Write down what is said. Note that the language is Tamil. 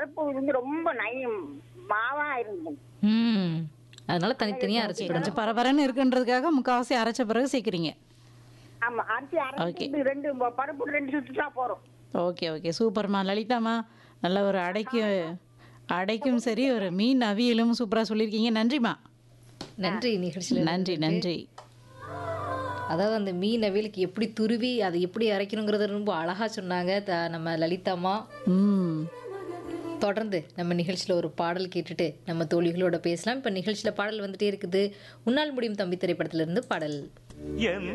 பருப்பு வந்து ரொம்ப நயம் மாவா இருந்தது ம் அதனால தனித்தனியாக அரைச்சிக்கணும் கொஞ்சம் பரபரன்னு இருக்குன்றதுக்காக முக்காவாசி அரைச்ச பிறகு சேர்க்குறீங்க ஆமா அரிசி அரைச்சி ரெண்டு ப- பருப்பு ரெண்டு சுத்துட்டா போறோம் ஓகே ஓகே சூப்பர்மா லலிதாம்மா நல்ல ஒரு அடைக்கும் அடைக்கும் சரி ஒரு மீன் அவியலும் சூப்பராக சொல்லியிருக்கீங்க நன்றிம்மா நன்றி நிகழ்ச்சியில் நன்றி நன்றி அதாவது அந்த மீன் அவியலுக்கு எப்படி துருவி அதை எப்படி அரைக்கணுங்கிறத ரொம்ப அழகா சொன்னாங்க த- நம்ம லலிதாம்மா ம் தொடர்ந்து நம்ம நிகழ்ச்சியில் ஒரு பாடல் கேட்டுட்டு நம்ம தோழிகளோட பேசலாம் இப்போ நிகழ்ச்சியில் பாடல் வந்துட்டே இருக்குது உன்னால் முடியும் தம்பி திரைப்படத்திலிருந்து பாடல் என்